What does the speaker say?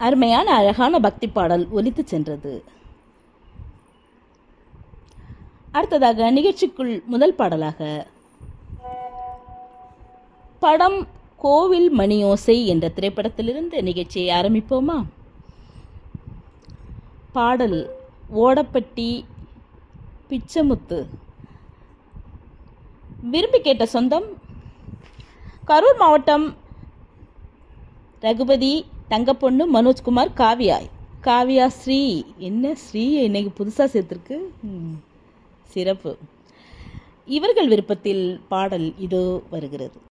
அருமையான அழகான பக்தி பாடல் ஒலித்து சென்றது அடுத்ததாக நிகழ்ச்சிக்குள் முதல் பாடலாக படம் கோவில் மணியோசை என்ற திரைப்படத்திலிருந்து நிகழ்ச்சியை ஆரம்பிப்போமா பாடல் ஓடப்பட்டி பிச்சமுத்து விரும்பி கேட்ட சொந்தம் கரூர் மாவட்டம் ரகுபதி தங்கப்பொண்ணு மனோஜ்குமார் காவியா காவியா ஸ்ரீ என்ன ஸ்ரீ இன்னைக்கு புதுசாக சேர்த்துருக்கு ம், சிறப்பு இவர்கள் விருப்பத்தில் பாடல் இதோ வருகிறது